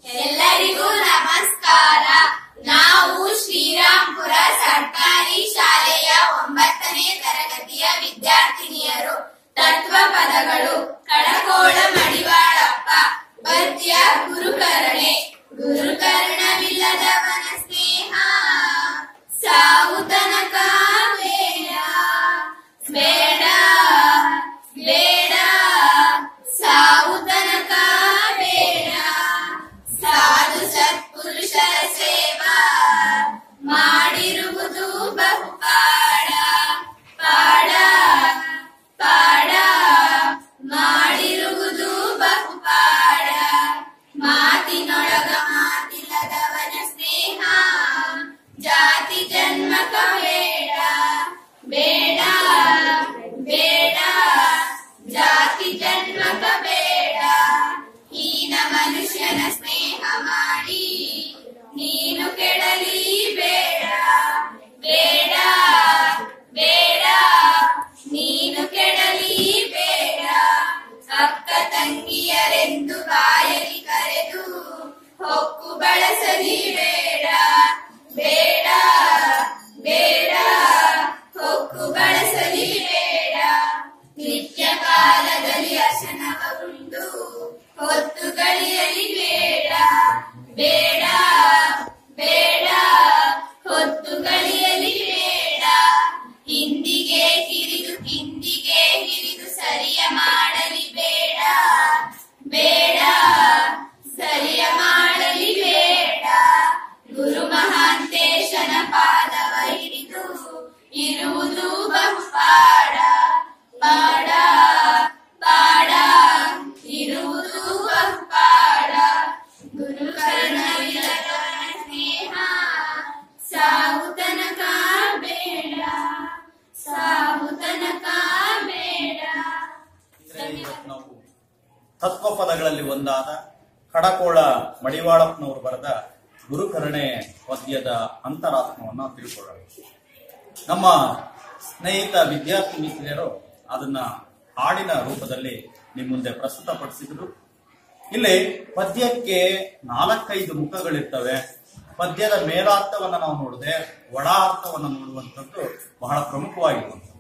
ಎಲ್ಲರಿಗೂ ನಮಸ್ಕಾರ ನಾವು ಶ್ರೀರಾಮ್ಪುರ ಸರ್ಕಾರಿ ಶಾಲೆಯ ಒಂಬತ್ತನೇ ತರಗತಿಯ ವಿದ್ಯಾರ್ಥಿನಿಯರು ತತ್ವ ಪದಗಳು ಕಡಕೋಳ ಮಡಿವಾಳಪ್ಪ ಪದ್ಯ ಗುರುಕರಣೆ ಗುರುಕರ್ಣವಿಲ್ಲದವನ ಸ್ನೇಹ ಸಾವು ತನಕ ಬೇಡ ಬೇಡ ಬೇಡ ಸಾವು ತನಕ ಬೇಡ ಸಾಧು ಸತ್ಪುರುಷರ ಸೇವಾ ಮಾಡಿರುವುದು ಬಹುಪಾಡ ಪಾಡ ಪಾಡ ಮಾಡಿರುವುದು ಬಹುಪಾಡ ಮಾತಿನೊಳಗ ಮಾತಿಲ್ಲದವನ ಸ್ನೇಹ ಜಾತಿ ಜನ್ಮಕ ಬೇಡ ಬೇಡ ಬೇಡ ಜಾತಿ ಜನ್ಮಕ ಬೇಡ ಹೀನ ಮನುಷ್ಯನ ಸ್ನೇಹ ಮಾಡಿ ನೀನು ಕೆಡಲಿ ಬೇಡ ಬೇಡ ಬೇಡ ನೀನು ಕೆಡಲಿ ಬೇಡ ಅಕ್ಕ ತಂಗಿಯರೆಂದು ಬಾಯಲಿ ಕರೆದು ಹೊಕ್ಕು ಬಳಸಲಿ ಬೇಡ ಬೇಡ ಬೇಡ ಹೊಕ್ಕು ಬಳಸಲಿ ಬೇಡ ನಿತ್ಯ ಕಾಲದಲ್ಲಿ ಅಶನವ ಉಂಡು ಹೊತ್ತು ಗಳಿಯಲಿ ಬೇಡ ಬೇಡ ಬೇಡ ಹೊತ್ತು ಗಳಿಯಲಿ ಬೇಡ ಹಿಂದಿಗೆ ಹಿರಿದು ಹಿಂದಿಗೆ ಹಿರಿದು ಸರಿಯ ಮಾಡಲಿ ಬೇಡ ಬೇಡ ಸರಿಯ ಮಾಡಲಿ ಬೇಡ ಗುರು ಮಹಾಂತೇಶನ ಪಾದವ ಹಿಡಿದು ಇರುವುದು ಬಹುಪಾಡ ಪಾಡ ಪಾಡ ಇರುವುದು ಬಹುಪಾಡ ಗುರು ಕರ್ಣವಿಲ್ಲದವನ ಸ್ನೇಹ ಸಾವು ತನಕ ಬೇಡ ಸಾವು ತನಕ ಬೇಡ ಇದ್ರೆ ಇವತ್ತು ನಾವು ತತ್ವ ಪದಗಳಲ್ಲಿ ಒಂದಾದ ಕಡಕೋಳ ಮಡಿವಾಳಪ್ಪನವರು ಬರೆದ ಗುರುಕರುಣೆ ಪದ್ಯದ ಅಂತರಾತ್ಮವನ್ನ ತಿಳ್ಕೊಳ್ಳೋಣ ನಮ್ಮ ಸ್ನೇಹಿತ ವಿದ್ಯಾರ್ಥಿ ಮಿತ್ರರು ಅದನ್ನ ಹಾಡಿನ ರೂಪದಲ್ಲಿ ನಿಮ್ಮ ಮುಂದೆ ಪ್ರಸ್ತುತಪಡಿಸಿದ್ರು ಇಲ್ಲಿ ಪದ್ಯಕ್ಕೆ ನಾಲ್ಕೈದು ಮುಖಗಳಿರ್ತವೆ ಪದ್ಯದ ಮೇಲಾರ್ಥವನ್ನ ನಾವು ನೋಡದೆ ಒಳ ಅರ್ಥವನ್ನ ನೋಡುವಂಥದ್ದು ಬಹಳ ಪ್ರಮುಖವಾಗಿರುವಂಥದ್ದು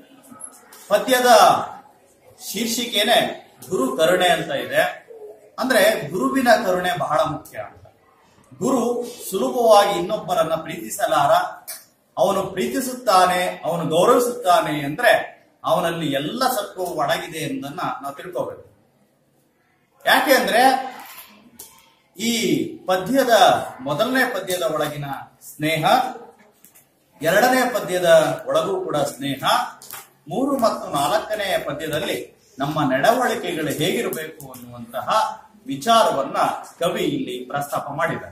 ಪದ್ಯದ ಶೀರ್ಷಿಕೆನೆ ಗುರು ಕರುಣೆ ಅಂತ ಇದೆ ಅಂದ್ರೆ ಗುರುವಿನ ಕರುಣೆ ಬಹಳ ಮುಖ್ಯ ಅಂತ ಗುರು ಸುಲಭವಾಗಿ ಇನ್ನೊಬ್ಬರನ್ನ ಪ್ರೀತಿಸಲಾರ ಅವನು ಪ್ರೀತಿಸುತ್ತಾನೆ ಅವನು ಗೌರವಿಸುತ್ತಾನೆ ಅಂದ್ರೆ ಅವನಲ್ಲಿ ಎಲ್ಲ ಸತ್ವವು ಒಡಗಿದೆ ಎಂದನ್ನ ನಾವು ತಿಳ್ಕೋಬೇಕು ಯಾಕೆ ಅಂದ್ರೆ ಈ ಪದ್ಯದ ಮೊದಲನೇ ಪದ್ಯದ ಒಳಗಿನ ಸ್ನೇಹ ಎರಡನೇ ಪದ್ಯದ ಒಳಗೂ ಕೂಡ ಸ್ನೇಹ ಮೂರು ಮತ್ತು ನಾಲ್ಕನೆಯ ಪದ್ಯದಲ್ಲಿ ನಮ್ಮ ನಡವಳಿಕೆಗಳು ಹೇಗಿರಬೇಕು ಅನ್ನುವಂತಹ ವಿಚಾರವನ್ನ ಕವಿ ಇಲ್ಲಿ ಪ್ರಸ್ತಾಪ ಮಾಡಿದ್ದಾರೆ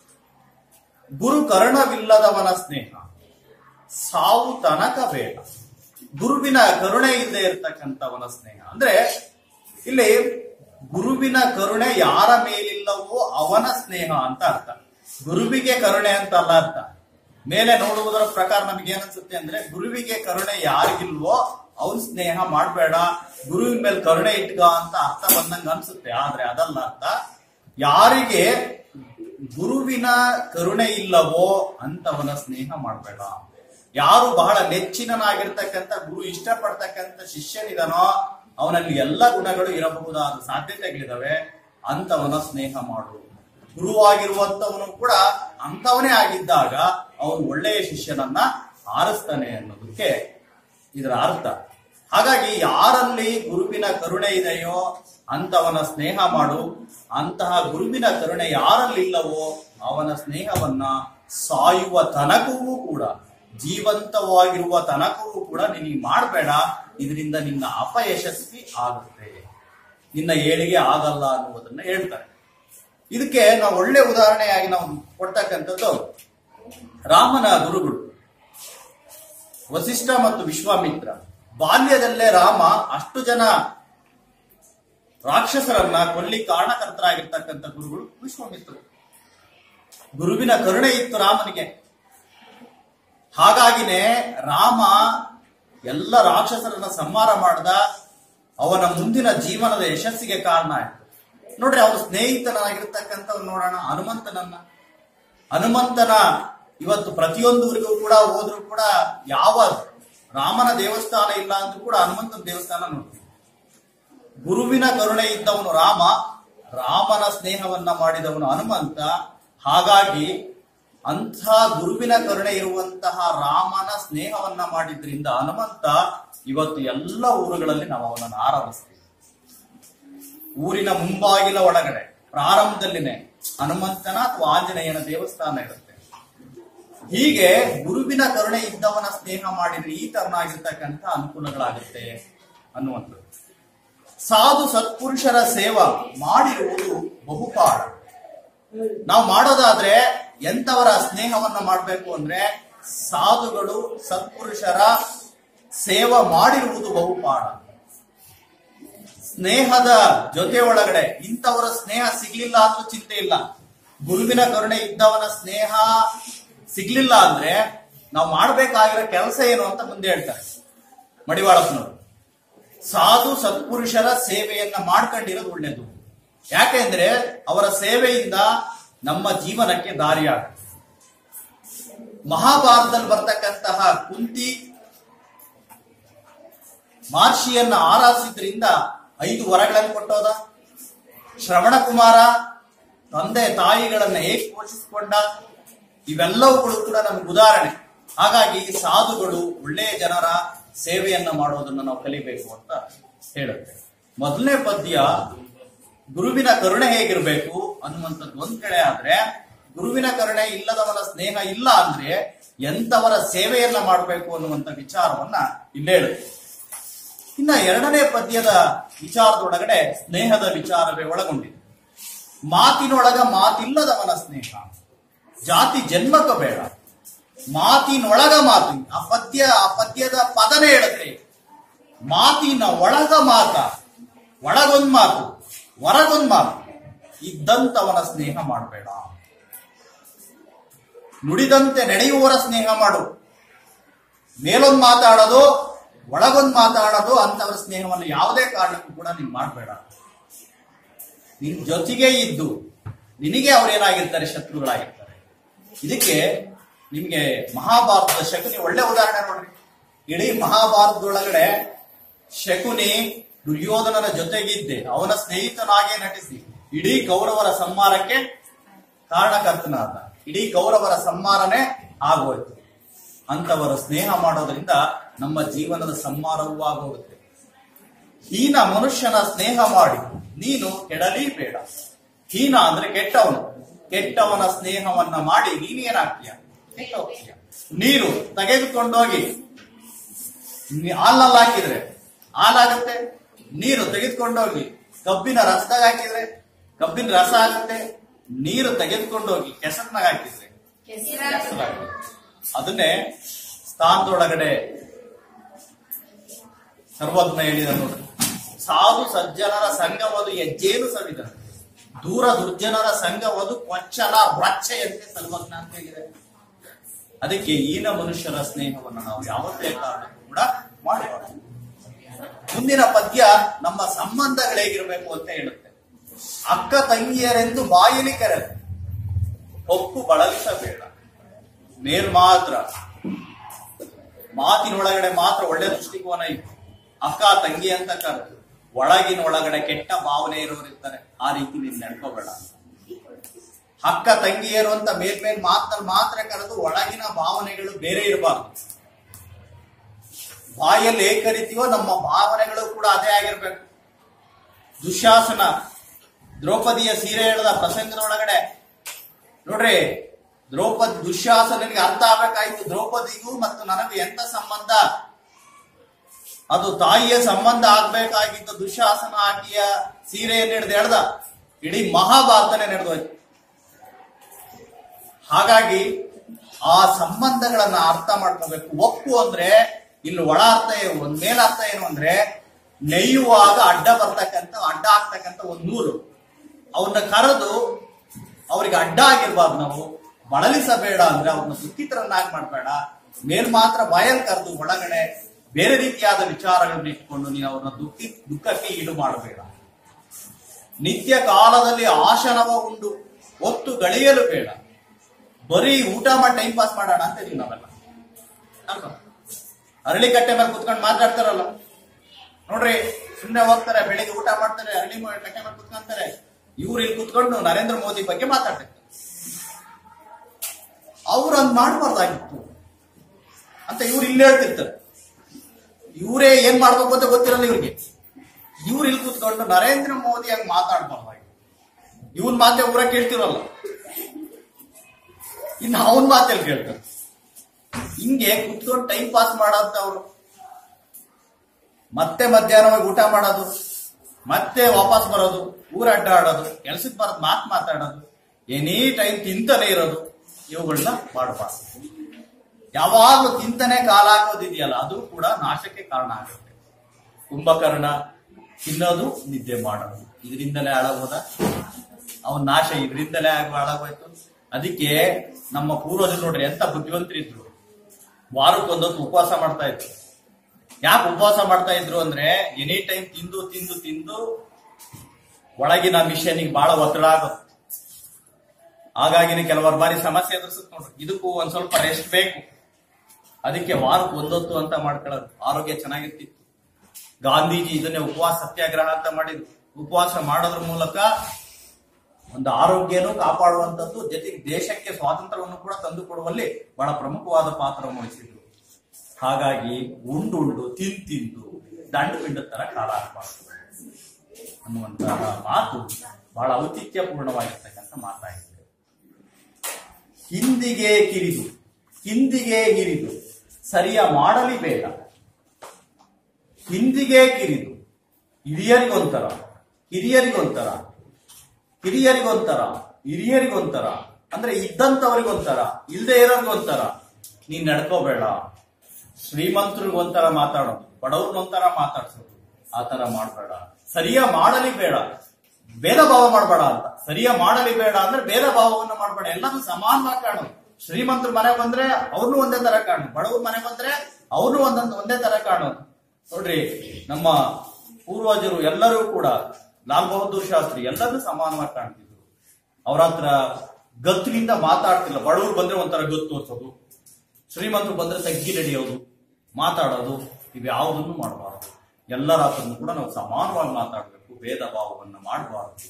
ಗುರು ಕರ್ಣವಿಲ್ಲದವನ ಸ್ನೇಹ ಸಾವು ತನಕ ಬೇಡ ಗುರುವಿನ ಕರುಣೆ ಇಲ್ಲದೆ ಇರತಕ್ಕಂಥವನ ಸ್ನೇಹ ಅಂದ್ರೆ ಇಲ್ಲಿ ಗುರುವಿನ ಕರುಣೆ ಯಾರ ಮೇಲಿಲ್ಲವೋ ಅವನ ಸ್ನೇಹ ಅಂತ ಅರ್ಥ ಗುರುವಿಗೆ ಕರುಣೆ ಅಂತ ಅಲ್ಲ ಅರ್ಥ ಮೇಲೆ ನೋಡುವುದರ ಪ್ರಕಾರ ನಮಗೆ ಏನನ್ಸುತ್ತೆ ಅಂದ್ರೆ ಗುರುವಿಗೆ ಕರುಣೆ ಯಾರಿಗಿಲ್ವೋ ಅವನ್ ಸ್ನೇಹ ಮಾಡಬೇಡ ಗುರುವಿನ ಮೇಲೆ ಕರುಣೆ ಇಟ್ಕ ಅಂತ ಅರ್ಥ ಬಂದಂಗ ಅನ್ಸುತ್ತೆ ಆದ್ರೆ ಅದಲ್ಲ ಅರ್ಥ ಯಾರಿಗೆ ಗುರುವಿನ ಕರುಣೆ ಇಲ್ಲವೋ ಅಂತವನ ಸ್ನೇಹ ಮಾಡಬೇಡ ಯಾರು ಬಹಳ ನೆಚ್ಚಿನನಾಗಿರ್ತಕ್ಕಂಥ ಗುರು ಇಷ್ಟಪಡ್ತಕ್ಕಂಥ ಶಿಷ್ಯನಿದನೋ ಅವನಲ್ಲಿ ಎಲ್ಲ ಗುಣಗಳು ಇರಬಹುದಾದ ಸಾಧ್ಯತೆಗಳಿದಾವೆ ಅಂತವನ ಸ್ನೇಹ ಮಾಡು ಗುರುವಾಗಿರುವಂತವನು ಕೂಡ ಅಂತವನೇ ಆಗಿದ್ದಾಗ ಅವನು ಒಳ್ಳೆಯ ಶಿಷ್ಯನನ್ನ ಆರಿಸ್ತಾನೆ ಅನ್ನೋದಕ್ಕೆ ಇದರ ಅರ್ಥ ಹಾಗಾಗಿ ಯಾರಲ್ಲಿ ಗುರುವಿನ ಕರುಣೆ ಇದೆಯೋ ಅಂತವನ ಸ್ನೇಹ ಮಾಡು ಅಂತಹ ಗುರುವಿನ ಕರುಣೆ ಯಾರಲ್ಲಿಲ್ಲವೋ ಅವನ ಸ್ನೇಹವನ್ನ ಸಾಯುವ ತನಕವೂ ಕೂಡ ಜೀವಂತವಾಗಿರುವ ತನಕವೂ ಕೂಡ ನಿನಗೆ ಮಾಡಬೇಡ ಇದರಿಂದ ನಿನ್ನ ಅಪಯಶಸ್ವಿ ಆಗುತ್ತೆ ನಿನ್ನ ಏಳಿಗೆ ಆಗಲ್ಲ ಅನ್ನುವುದನ್ನ ಹೇಳ್ತಾರೆ ಇದಕ್ಕೆ ನಾವು ಒಳ್ಳೆ ಉದಾಹರಣೆಯಾಗಿ ನಾವು ಕೊಡ್ತಕ್ಕಂಥದ್ದು ರಾಮನ ಗುರುಗಳು ವಸಿಷ್ಠ ಮತ್ತು ವಿಶ್ವಾಮಿತ್ರ ಬಾಲ್ಯದಲ್ಲೇ ರಾಮ ಅಷ್ಟು ಜನ ರಾಕ್ಷಸರನ್ನ ಕೊಲ್ಲಿ ಕಾರಣಕರ್ತರಾಗಿರ್ತಕ್ಕಂಥ ಗುರುಗಳು ವಿಶ್ವಾಮಿತ್ರರು ಗುರುವಿನ ಕರುಣೆ ಇತ್ತು ರಾಮನಿಗೆ ಹಾಗಾಗಿನೇ ರಾಮ ಎಲ್ಲ ರಾಕ್ಷಸರನ್ನ ಸಂಹಾರ ಮಾಡ್ದ ಅವನ ಮುಂದಿನ ಜೀವನದ ಯಶಸ್ಸಿಗೆ ಕಾರಣ ಆಯ್ತು ನೋಡ್ರಿ ಅವನು ಸ್ನೇಹಿತನಾಗಿರ್ತಕ್ಕಂಥ ನೋಡೋಣ ಹನುಮಂತನನ್ನ ಹನುಮಂತನ ಇವತ್ತು ಪ್ರತಿಯೊಂದೂರಿಗೂ ಕೂಡ ಹೋದ್ರು ಕೂಡ ಯಾವ ರಾಮನ ದೇವಸ್ಥಾನ ಇಲ್ಲ ಅಂದ್ರೂ ಕೂಡ ಹನುಮಂತನ ದೇವಸ್ಥಾನ ನೋಡ್ತೀವಿ ಗುರುವಿನ ಕರುಣೆ ಇದ್ದವನು ರಾಮ ರಾಮನ ಸ್ನೇಹವನ್ನ ಮಾಡಿದವನು ಹನುಮಂತ ಹಾಗಾಗಿ ಅಂಥ ಗುರುವಿನ ಕರುಣೆ ಇರುವಂತಹ ರಾಮನ ಸ್ನೇಹವನ್ನ ಮಾಡಿದ್ರಿಂದ ಹನುಮಂತ ಇವತ್ತು ಎಲ್ಲ ಊರುಗಳಲ್ಲಿ ನಾವು ಅವನನ್ನು ಆರಾಧಿಸ್ತೀವಿ ಊರಿನ ಮುಂಬಾಗಿಲ ಒಳಗಡೆ ಪ್ರಾರಂಭದಲ್ಲಿನೇ ಹನುಮಂತನ ಅಥವಾ ಆಂಜನೇಯನ ದೇವಸ್ಥಾನ ಇರುತ್ತೆ ಹೀಗೆ ಗುರುವಿನ ಕರುಣೆ ಇದ್ದವನ ಸ್ನೇಹ ಮಾಡಿದ್ರೆ ಈ ತರನಾಗಿರ್ತಕ್ಕಂಥ ಅನುಕೂಲಗಳಾಗುತ್ತೆ ಅನ್ನುವಂಥದ್ದು ಸಾಧು ಸತ್ಪುರುಷರ ಸೇವಾ ಮಾಡಿರುವುದು ಬಹುಪಾಡ ನಾವು ಮಾಡೋದಾದ್ರೆ ಎಂತವರ ಸ್ನೇಹವನ್ನ ಮಾಡಬೇಕು ಅಂದ್ರೆ ಸಾಧುಗಳು ಸತ್ಪುರುಷರ ಸೇವಾ ಮಾಡಿರುವುದು ಬಹುಪಾಡ ಸ್ನೇಹದ ಜೊತೆ ಒಳಗಡೆ ಇಂಥವರ ಸ್ನೇಹ ಸಿಗ್ಲಿಲ್ಲ ಅಂದ್ರೂ ಚಿಂತೆ ಇಲ್ಲ ಗುರುವಿನ ಕರುಣೆ ಇದ್ದವನ ಸ್ನೇಹ ಸಿಗ್ಲಿಲ್ಲ ಅಂದ್ರೆ ನಾವು ಮಾಡ್ಬೇಕಾಗಿರೋ ಕೆಲಸ ಏನು ಅಂತ ಮುಂದೆ ಹೇಳ್ತಾರೆ ಮಡಿವಾಳಪ್ಪನವರು ಸಾಧು ಸತ್ಪುರುಷರ ಸೇವೆಯನ್ನ ಮಾಡ್ಕೊಂಡಿರೋದು ಒಳ್ಳೇದು ಯಾಕೆಂದ್ರೆ ಅವರ ಸೇವೆಯಿಂದ ನಮ್ಮ ಜೀವನಕ್ಕೆ ದಾರಿಯಾಗುತ್ತೆ ಮಹಾಭಾರತದಲ್ಲಿ ಬರ್ತಕ್ಕಂತಹ ಕುಂತಿ ಮಹರ್ಷಿಯನ್ನ ಆರಾಧಿಸಿದ್ರಿಂದ ಐದು ವರಗಳನ್ನು ಕೊಟ್ಟೋದ ಶ್ರವಣ ಕುಮಾರ ತಂದೆ ತಾಯಿಗಳನ್ನ ಹೇಗೆ ಪೋಷಿಸಿಕೊಂಡ ಇವೆಲ್ಲವುಗಳು ಕೂಡ ನಮ್ಗೆ ಉದಾಹರಣೆ ಹಾಗಾಗಿ ಸಾಧುಗಳು ಒಳ್ಳೆಯ ಜನರ ಸೇವೆಯನ್ನ ಮಾಡೋದನ್ನ ನಾವು ಕಲಿಬೇಕು ಅಂತ ಹೇಳುತ್ತೆ ಮೊದಲನೇ ಪದ್ಯ ಗುರುವಿನ ಕರುಣೆ ಹೇಗಿರ್ಬೇಕು ಅನ್ನುವಂಥದ್ದು ಒಂದ್ ಕಡೆ ಆದ್ರೆ ಗುರುವಿನ ಕರುಣೆ ಇಲ್ಲದವನ ಸ್ನೇಹ ಇಲ್ಲ ಅಂದ್ರೆ ಎಂತವರ ಸೇವೆಯನ್ನ ಮಾಡಬೇಕು ಅನ್ನುವಂಥ ವಿಚಾರವನ್ನ ಇಲ್ಲಿ ಹೇಳುತ್ತೆ ಇನ್ನ ಎರಡನೇ ಪದ್ಯದ ವಿಚಾರದೊಳಗಡೆ ಸ್ನೇಹದ ವಿಚಾರವೇ ಒಳಗೊಂಡಿದೆ ಮಾತಿನೊಳಗ ಮಾತಿಲ್ಲದವನ ಸ್ನೇಹ ಜಾತಿ ಜನ್ಮಕ ಬೇಡ ಮಾತಿನೊಳಗ ಮಾತು ಆ ಪದ್ಯ ಆ ಪದ್ಯದ ಪದನೇ ಹೇಳುತ್ತೆ ಮಾತಿನ ಒಳಗ ಮಾತ ಒಳಗೊಂದ್ ಮಾತು ಹೊರಗೊಂದ್ ಮಾತು ಇದ್ದಂತವನ ಸ್ನೇಹ ಮಾಡಬೇಡ ನುಡಿದಂತೆ ನಡೆಯುವವರ ಸ್ನೇಹ ಮಾಡು ಮೇಲೊಂದ್ ಮಾತಾಡೋದು ಒಳಗೊಂದ್ ಮಾತಾಡೋದು ಅಂತವರ ಸ್ನೇಹವನ್ನು ಯಾವುದೇ ಕಾರಣಕ್ಕೂ ಕೂಡ ನೀನ್ ಮಾಡಬೇಡ ನಿನ್ ಜೊತೆಗೆ ಇದ್ದು ನಿನಗೆ ಅವ್ರೇನಾಗಿರ್ತಾರೆ ಶತ್ರುಗಳಾಗಿರ್ತಾರೆ ಇದಕ್ಕೆ ನಿಮ್ಗೆ ಮಹಾಭಾರತದ ಶಕುನಿ ಒಳ್ಳೆ ಉದಾಹರಣೆ ನೋಡ್ರಿ ಇಡೀ ಮಹಾಭಾರತದೊಳಗಡೆ ಶಕುನಿ ದುರ್ಯೋಧನನ ಜೊತೆಗಿದ್ದೆ ಅವನ ಸ್ನೇಹಿತನಾಗೇ ನಟಿಸಿ ಇಡೀ ಕೌರವರ ಸಂಹಾರಕ್ಕೆ ಕಾರಣಕರ್ತನಾದ ಇಡೀ ಕೌರವರ ಸಂಹಾರನೇ ಆಗೋಯ್ತು ಅಂತವರ ಸ್ನೇಹ ಮಾಡೋದ್ರಿಂದ ನಮ್ಮ ಜೀವನದ ಸಂಹಾರವೂ ಆಗೋಗುತ್ತೆ ಹೀನ ಮನುಷ್ಯನ ಸ್ನೇಹ ಮಾಡಿ ನೀನು ಕೆಡಲಿ ಬೇಡ ಹೀನ ಅಂದ್ರೆ ಕೆಟ್ಟವನು ಕೆಟ್ಟವನ ಸ್ನೇಹವನ್ನ ಮಾಡಿ ನೀನೇನಾಗ್ತೀಯ ಕೆಟ್ಟ ಹೋಗ್ತೀಯ ನೀರು ತೆಗೆದುಕೊಂಡೋಗಿ ನೀ- ಹಾಲಲ್ಲಿ ಹಾಕಿದ್ರೆ ಹಾಲಾಗುತ್ತೆ ನೀರು ತೆಗೆದುಕೊಂಡೋಗಿ ಕಬ್ಬಿನ ರಸದಾಗ ಹಾಕಿದ್ರೆ ಕಬ್ಬಿನ ರಸ ಆಗುತ್ತೆ ನೀರು ತೆಗೆದುಕೊಂಡೋಗಿ ಕೆಸರಿನಾಗ ಹಾಕಿದ್ರೆ ಕೆಸರಾಗುತ್ತೆ. ಅದನ್ನೇ ಸ್ಥಾನದೊಳಗಡೆ ಸರ್ವಜ್ಞ ಹೇಳಿದ ನೋಡಿ ಸಾಧು ಸಜ್ಜನರ ಸಂಘವದು ಹೆಜ್ಜೇನು ಸವಿದ ದೂರ ದುರ್ಜನರ ಸಂಘವದು ಕೊಚ್ಚಲ ವ್ರಚ್ಚೆಯಂತೆ ಸರ್ವಜ್ಞ ಅಂತ ಹೇಳಿದೆ ಅದಕ್ಕೆ ಈನ ಮನುಷ್ಯರ ಸ್ನೇಹವನ್ನು ನಾವು ಯಾವತ್ತೇ ಕಾರಣಕ್ಕೂ ಕೂಡ ಮಾಡಬಾರದು ಮುಂದಿನ ಪದ್ಯ ನಮ್ಮ ಸಂಬಂಧಗಳು ಹೇಗಿರಬೇಕು ಅಂತ ಹೇಳುತ್ತೆ ಅಕ್ಕ ತಂಗಿಯರೆಂದು ಬಾಯಿಲಿ ಕರೆದು ಒಪ್ಪು ಬಳಲಿಸಬೇಡ ಮೇಲ್ ಮಾತ್ರ ಮಾತಿನೊಳಗಡೆ ಮಾತ್ರ ಒಳ್ಳೆ ದೃಷ್ಟಿಕೋನ ಇತ್ತು ಅಕ್ಕ ತಂಗಿ ಅಂತ ಕರೆದು ಒಳಗಿನ ಒಳಗಡೆ ಕೆಟ್ಟ ಭಾವನೆ ಇರೋರು ಇರ್ತಾರೆ ಆ ರೀತಿ ನೀನ್ ನಡ್ಕೋಬೇಡ ಅಕ್ಕ ತಂಗಿಯರು ಅಂತ ಮೇಲ್ಮೇಲ್ ಮಾತ್ರ ಮಾತ್ರ ಕರೆದು ಒಳಗಿನ ಭಾವನೆಗಳು ಬೇರೆ ಇರಬಾರ್ದು ಬಾಯಲ್ಲಿ ಹೇಗ್ ಕರಿತೀವೋ ನಮ್ಮ ಭಾವನೆಗಳು ಕೂಡ ಅದೇ ಆಗಿರ್ಬೇಕು ದುಶಾಸನ ದ್ರೌಪದಿಯ ಸೀರೆ ಹೇಳದ ಪ್ರಸಂಗದೊಳಗಡೆ ನೋಡ್ರಿ ದ್ರೌಪದಿ ದುಶ್ಯಾಸನಿಗೆ ಅರ್ಥ ಆಗ್ಬೇಕಾಯ್ತು ದ್ರೌಪದಿಗೂ ಮತ್ತು ನನಗೂ ಎಂತ ಸಂಬಂಧ ಅದು ತಾಯಿಯ ಸಂಬಂಧ ಆಗ್ಬೇಕಾಗಿದ್ದು ದುಶಾಸನ ಆಕೆಯ ಸೀರೆಯನ್ನು ಹಿಡಿದು ಎಳ್ದ ಇಡೀ ಮಹಾಭಾರತನೇ ನಡೆದೋಯ್ತು ಹಾಗಾಗಿ ಆ ಸಂಬಂಧಗಳನ್ನ ಅರ್ಥ ಮಾಡ್ಕೋಬೇಕು ಒಪ್ಪು ಅಂದ್ರೆ ಇಲ್ಲಿ ಒಳ ಅರ್ಥ ಏನು ಒಂದ್ ಮೇಲ ಅರ್ಥ ಏನು ಅಂದ್ರೆ ನೆಯ್ಯುವಾಗ ಅಡ್ಡ ಬರ್ತಕ್ಕಂಥ ಅಡ್ಡ ಆಗ್ತಕ್ಕಂಥ ಒಂದ್ ನೂಲು ಅವ್ರನ್ನ ಕರೆದು ಅವ್ರಿಗೆ ಅಡ್ಡ ಆಗಿರ್ಬಾರ್ದು ನಾವು ಬಳಲಿಸಬೇಡ ಅಂದ್ರೆ ಅವ್ರನ್ನ ದುಃಖಿತರನ್ನಾಗಿ ಮಾಡಬೇಡ ಮೇಲ್ ಮಾತ್ರ ಬಾಯಲ್ಲಿ ಕರೆದು ಒಳಗಡೆ ಬೇರೆ ರೀತಿಯಾದ ವಿಚಾರಗಳನ್ನ ಇಟ್ಕೊಂಡು ನೀನು ಅವ್ರನ್ನ ದುಃಖಿ ದುಃಖಕ್ಕೆ ಈಡು ಮಾಡಬೇಡ ನಿತ್ಯ ಕಾಲದಲ್ಲಿ ಆಶನವ ಉಂಡು ಒತ್ತು ಗಳಿಯಲು ಬೇಡ ಬರೀ ಊಟ ಮಾಡಿ ಟೈಮ್ ಪಾಸ್ ಮಾಡೋಣ ಅಂತ ಇದೀವಿ ನಾವೆಲ್ಲ ಅಲ್ವಾ ಅರಳಿ ಕಟ್ಟೆ ಮೇಲೆ ಕುತ್ಕೊಂಡು ಮಾತಾಡ್ತಾರಲ್ಲ ನೋಡ್ರಿ ಸುಮ್ಮನೆ ಹೋಗ್ತಾರೆ ಬೆಳಿಗ್ಗೆ ಊಟ ಮಾಡ್ತಾರೆ ಅರಳಿ ಮ- ಕಟ್ಟೆ ಮೇಲೆ ಕುತ್ಕೊಂತಾರೆ ಇವ್ರು ಇಲ್ಲಿ ಕುತ್ಕೊಂಡು ನರೇಂದ್ರ ಮೋದಿ ಬಗ್ಗೆ ಮಾತಾಡ್ತಾರೆ ಅವ್ರು ಹಂಗ್ ಮಾಡಬಾರ್ದಾಗಿತ್ತು ಅಂತ ಇವ್ರು ಇಲ್ಲಿ ಹೇಳ್ತಿರ್ತಾರೆ ಇವರೇ ಏನ್ ಮಾಡ್ಬೇಕು ಅಂತ ಗೊತ್ತಿರಲ್ಲ ಇವ್ರಿಗೆ ಇವ್ರು ಇಲ್ಲಿ ಕೂತ್ಕೊಂಡು ನರೇಂದ್ರ ಮೋದಿ ಹಂಗ್ ಮಾತಾಡ್ಬಾರ್ದಾಗಿತ್ತು ಇವನ್ ಮಾತೆ ಊರ ಕೇಳ್ತಿರಲ್ಲ ಇನ್ನು ಅವನ್ ಮಾತೆಲ್ಲಿ ಕೇಳ್ತಾರೆ ಹಿಂಗೆ ಕುತ್ಕೊಂಡು ಟೈಮ್ ಪಾಸ್ ಮಾಡೋಂಥವ್ರು ಮತ್ತೆ ಮಧ್ಯಾಹ್ನ ಹೋಗಿ ಊಟ ಮಾಡೋದು ಮತ್ತೆ ವಾಪಸ್ ಬರೋದು ಊರ ಅಡ್ಡ ಆಡೋದು ಕೆಲ್ಸಕ್ಕೆ ಬರೋದು ಮಾತು ಮಾತಾಡೋದು ಎನಿ ಟೈಮ್ ತಿಂತಾನೆ ಇರೋದು ಇವುಗಳನ್ನ ಮಾಡಬಾರ್ದು ಯಾವಾಗಲೂ ತಿಂತಾನೆ ಕಾಲ ಹಾಕೋದಿದೆಯಲ್ಲ ಅದು ಕೂಡ ನಾಶಕ್ಕೆ ಕಾರಣ ಆಗುತ್ತೆ ಕುಂಭಕರ್ಣ ತಿನ್ನೋದು ನಿದ್ದೆ ಮಾಡೋದು ಇದರಿಂದಲೇ ಹಾಳಾಗೋದ ಅವನ ನಾಶ ಇದರಿಂದಲೇ ಆಗ ಹಾಳಾಗೋಯ್ತು ಅದಕ್ಕೆ ನಮ್ಮ ಪೂರ್ವಜರು ನೋಡ್ರಿ ಎಂತ ಬುದ್ಧಿವಂತರಿದ್ರು ವಾರಕ್ಕೊಂದೊಂದು ಉಪವಾಸ ಮಾಡ್ತಾ ಇದ್ರು ಯಾಕೆ ಉಪವಾಸ ಮಾಡ್ತಾ ಇದ್ರು ಅಂದ್ರೆ ಎನಿ ಟೈಮ್ ತಿಂದು ತಿಂದು ತಿಂದು ಒಳಗಿನ ಮಿಷನಿಗೆ ಬಹಳ ಒತ್ತಡ ಆಗುತ್ತೆ ಹಾಗಾಗಿನೇ ಕೆಲವರು ಬಾರಿ ಸಮಸ್ಯೆ ಎದುರಿಸುತ್ತೆ ನೋಡ್ರಿ ಇದಕ್ಕೂ ಒಂದ್ ಸ್ವಲ್ಪ ರೆಸ್ಟ್ ಬೇಕು ಅದಕ್ಕೆ ವಾರಕ್ಕೆ ಒಂದೊತ್ತು ಅಂತ ಮಾಡ್ಕೊಳ್ಳೋದು ಆರೋಗ್ಯ ಚೆನ್ನಾಗಿರ್ತಿತ್ತು ಗಾಂಧೀಜಿ ಇದನ್ನೇ ಉಪವಾಸ ಸತ್ಯಾಗ್ರಹ ಅಂತ ಮಾಡಿದ್ರು ಉಪವಾಸ ಮಾಡೋದ್ರ ಮೂಲಕ ಒಂದು ಆರೋಗ್ಯನೂ ಕಾಪಾಡುವಂತದ್ದು ಜೊತೆಗೆ ದೇಶಕ್ಕೆ ಸ್ವಾತಂತ್ರ್ಯವನ್ನು ಕೂಡ ತಂದು ಕೊಡುವಲ್ಲಿ ಬಹಳ ಪ್ರಮುಖವಾದ ಪಾತ್ರವನ್ನು ವಹಿಸಿದ್ರು ಹಾಗಾಗಿ ಉಂಡುಂಡು ತಿಂದು ತಿಂದು ದಂಡು ಪಿಂಡ ತರ ಕಾಲ ಹಾಕಬಾರ್ದು ಅನ್ನುವಂತಹ ಮಾತು ಬಹಳ ಔಚಿತ್ಯಪೂರ್ಣವಾಗಿರ್ತಕ್ಕಂಥ ಮಾತಾಗಿದೆ ಹಿಂದಿಗೆ ಕಿರಿದು ಹಿಂದಿಗೆ ಹಿರಿದು ಸರಿಯ ಮಾಡಲಿ ಬೇಡ ಹಿಂದಿಗೆ ಕಿರಿದು ಹಿರಿಯರಿಗೊಂಥರ ಹಿರಿಯರಿಗೊಂಥರ ಹಿರಿಯರಿಗೊಂಥರ ಹಿರಿಯರಿಗೊಂಥರ ಅಂದ್ರೆ ಇದ್ದಂತವರಿಗೊಂಥರ ಇಲ್ಲದೆ ಇರೋರಿಗೊಂಥರ ನೀನ್ ನಡ್ಕೋಬೇಡ ಶ್ರೀಮಂತರಿಗೊಂಥರ ಮಾತಾಡೋದು ಬಡವ್ರಿಗೊಂಥರ ಮಾತಾಡ್ಸೋದು ಆ ತರ ಮಾಡ್ಬೇಡ ಸರಿಯ ಮಾಡಲಿ ಬೇಡ ಭೇದ ಭಾವ ಮಾಡಬೇಡ ಅಂತ ಸರಿಯ ಮಾಡಲಿ ಬೇಡ ಅಂದ್ರೆ ಭೇದ ಭಾವವನ್ನು ಮಾಡಬೇಡ ಎಲ್ಲರೂ ಸಮಾನವಾಗಿ ಕಾಣು ಶ್ರೀಮಂತರ ಮನೆ ಬಂದ್ರೆ ಅವ್ರನ್ನೂ ಒಂದೇ ತರ ಕಾಣು ಬಡವ್ರ ಮನೆ ಬಂದ್ರೆ ಅವ್ರನ್ನೂ ಒಂದೊಂದು ಒಂದೇ ತರ ಕಾಣು ನೋಡ್ರಿ ನಮ್ಮ ಪೂರ್ವಜರು ಎಲ್ಲರೂ ಕೂಡ ಲಾಲ್ ಬಹದ್ದೂರ್ ಶಾಸ್ತ್ರಿ ಎಲ್ಲರೂ ಸಮಾನವಾಗಿ ಕಾಣ್ತಿದ್ರು ಅವ್ರ ಹತ್ರ ಗತ್ತಿನಿಂದ ಮಾತಾಡ್ತಿಲ್ಲ ಬಡವರು ಬಂದ್ರೆ ಒಂಥರ ಗತ್ತು ತೋರ್ಸೋದು ಶ್ರೀಮಂತರು ಬಂದ್ರೆ ತಗ್ಗಿ ನಡೆಯೋದು ಮಾತಾಡೋದು ಇವ್ಯಾವುದನ್ನು ಮಾಡಬಾರದು ಎಲ್ಲರ ಹತ್ರನು ಕೂಡ ನಾವು ಸಮಾನವಾಗಿ ಮಾತಾಡಬೇಕು ಭೇದ ಭಾವವನ್ನು ಮಾಡಬಾರದು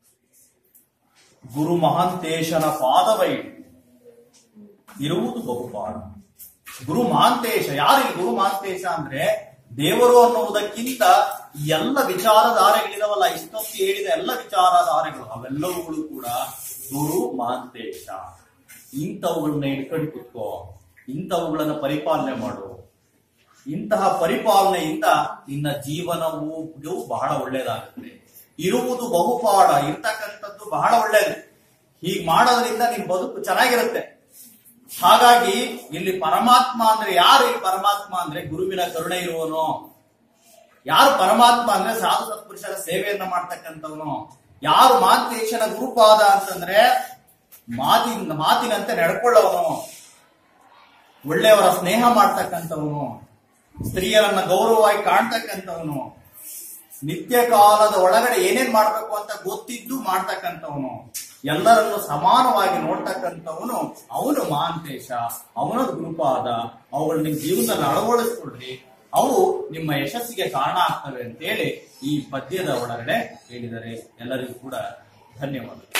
ಗುರು ಮಹಾಂತೇಶನ ಪಾದವೈ ಇರುವುದು ಬಹುಪಾಡ ಗುರು ಮಹಾಂತೇಶ ಯಾರು ಈ ಗುರು ಮಹಾಂತೇಶ ಅಂದ್ರೆ ದೇವರು ಅನ್ನುವುದಕ್ಕಿಂತ ಈ ಎಲ್ಲ ವಿಚಾರಧಾರೆಗಳಿದಾವಲ್ಲ ಇಷ್ಟೊತ್ತು ಹೇಳಿದ ಎಲ್ಲ ವಿಚಾರಧಾರೆಗಳು ಅವೆಲ್ಲವುಗಳು ಕೂಡ ಗುರು ಮಹಾಂತೇಶ ಇಂಥವುಗಳನ್ನ ಇಟ್ಕೊಂಡು ಕುತ್ಕೋ ಇಂಥವುಗಳನ್ನ ಪರಿಪಾಲನೆ ಮಾಡು ಇಂತಹ ಪರಿಪಾಲನೆಯಿಂದ ನಿನ್ನ ಜೀವನವು ಇದು ಬಹಳ ಒಳ್ಳೇದಾಗುತ್ತೆ ಇರುವುದು ಬಹುಪಾಡ ಇರ್ತಕ್ಕಂಥದ್ದು ಬಹಳ ಒಳ್ಳೇದು ಹೀಗ್ ಮಾಡೋದ್ರಿಂದ ನಿನ್ ಬದುಕು ಚೆನ್ನಾಗಿರುತ್ತೆ ಹಾಗಾಗಿ ಇಲ್ಲಿ ಪರಮಾತ್ಮ ಅಂದ್ರೆ ಯಾರು ಈ ಪರಮಾತ್ಮ ಅಂದ್ರೆ ಗುರುವಿನ ಕರುಣೆ ಇರುವನು ಯಾರು ಪರಮಾತ್ಮ ಅಂದ್ರೆ ಸಾಧು ಸತ್ಪುರುಷರ ಸೇವೆಯನ್ನ ಮಾಡ್ತಕ್ಕಂಥವನು ಯಾರು ಮಾತೇಶನ ಗುರುಪಾದ ಅಂತಂದ್ರೆ ಮಾತಿನ ಮಾತಿನಂತೆ ನಡ್ಕೊಳ್ಳೋನು ಒಳ್ಳೆಯವರ ಸ್ನೇಹ ಮಾಡ್ತಕ್ಕಂಥವನು ಸ್ತ್ರೀಯರನ್ನ ಗೌರವವಾಗಿ ಕಾಣ್ತಕ್ಕಂಥವನು ನಿತ್ಯ ಕಾಲದ ಒಳಗಡೆ ಏನೇನ್ ಮಾಡ್ಬೇಕು ಅಂತ ಗೊತ್ತಿದ್ದು ಮಾಡ್ತಕ್ಕಂಥವನು ಎಲ್ಲರನ್ನು ಸಮಾನವಾಗಿ ನೋಡ್ತಕ್ಕಂಥವನು ಅವನು ಮಹಾಂತೇಶ ಅವನ ಗುರುಪಾದ ಅವುಗಳು ನಿಮ್ ಜೀವನದಲ್ಲಿ ಅಳವಡಿಸ್ಕೊಳ್ರಿ ಅವು ನಿಮ್ಮ ಯಶಸ್ಸಿಗೆ ಕಾರಣ ಆಗ್ತವೆ ಅಂತೇಳಿ ಈ ಪದ್ಯದ ಒಳಗಡೆ ಹೇಳಿದರೆ ಎಲ್ಲರಿಗೂ ಕೂಡ ಧನ್ಯವಾದ